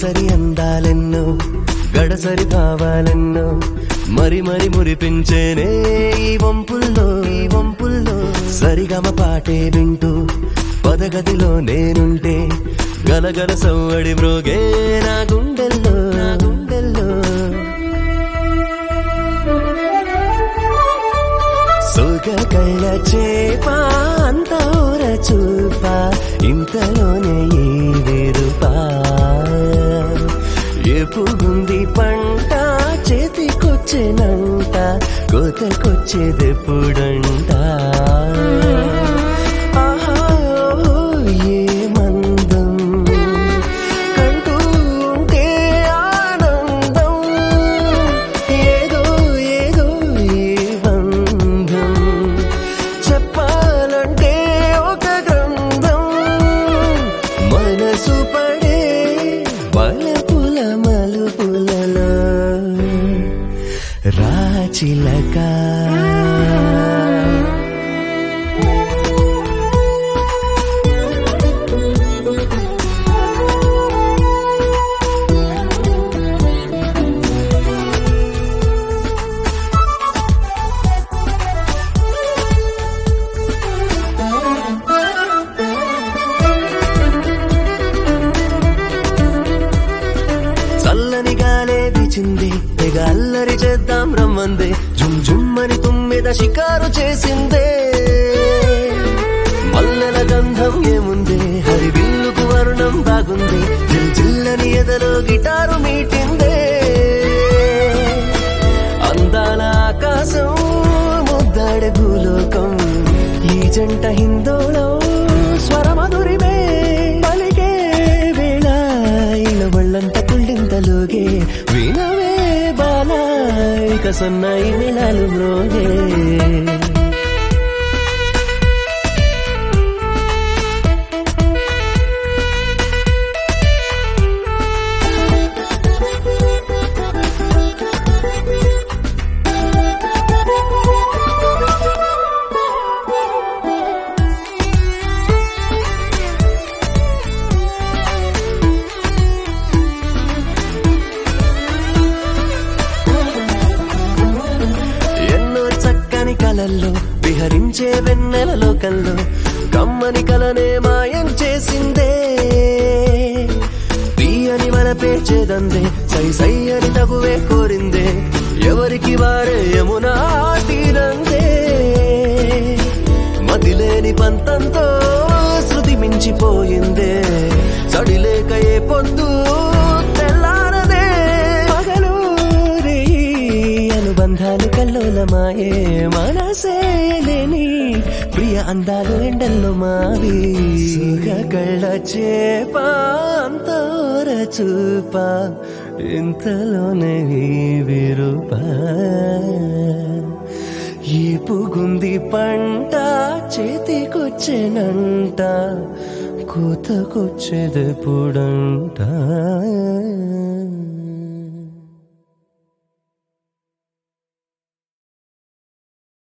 సొగసరి అందాలెన్నో గడసరి భావాలెన్నో మరి మరి మురిపించేనే ఈ వంపుల్లో ఈ వంపుల్లో సరిగమ పాటే వింటూ పదగదిలో నేనుంటే గలగల సవ్వడి మ్రోగే నా గుండెల్లో నా గుండెల్లో సోగ కళ్ళ చేప అంత ఊర చూప ఇంతలోనే ఈ వేరుపా ఎప్పుడుంది పంట చేతికొచ్చేనంట కోతకొచ్చేదెప్పుడంట ఆహా, ఓ, ఏ మందం కంటూ ఉంటే ఆనందం ఏదో ఏదో ఏ బంధం చెప్పాలంటే ఒక గ్రంథం మనసు పడే బలపుల మలుపులలో రాచిలక చల్లని గాలే వీచింది తెగ అల్లరి చేద్దాం రమ్మందే జుమ్ జుమ్మని తుమ్మిద షికారు చేసిందే మల్లెల గంధం ఏముంది హరి విల్లుకు వర్ణం బాగుంది జిల్ జిల్లని ఎదలో గిటారు మీటిందే అందాల ఆకాశం ముద్దాడే భూలోకం ఈ జంట హిందోళం స్వరమధురిమే పలికే వేళ ఇలా ఒళ్ళంత తుళ్ళింతలోగే వినవే బాల ఇక సన్నాయి వినాలు మ్రోగే ఎన్నో చక్కని కలల్లో విహరించే వెన్నెల లోకంలో కమ్మని కలనే మాయం చేసిందే తీయని మన పేర్చేదందే సై సై అని తగువే కోరిందే ఎవరికి వారే యమునా తీరందే మదిలేని పంతంతో శృతి మించిపోయిందే సడిలేక ఏ పొద్దు తెల్లారదే పగలు రేయి అనుబంధాలు కల్లోలమాయే మనసే లేని ప్రియ అందాలు ఎండల్లో మావి సుఖ కళ్ళ చేప అంతోర చూప ఇంతలోనే ఈ విరుప ఈ పుగుంది పంట చేతికొచ్చేనంట కూతకొచ్చేదెప్పుడంట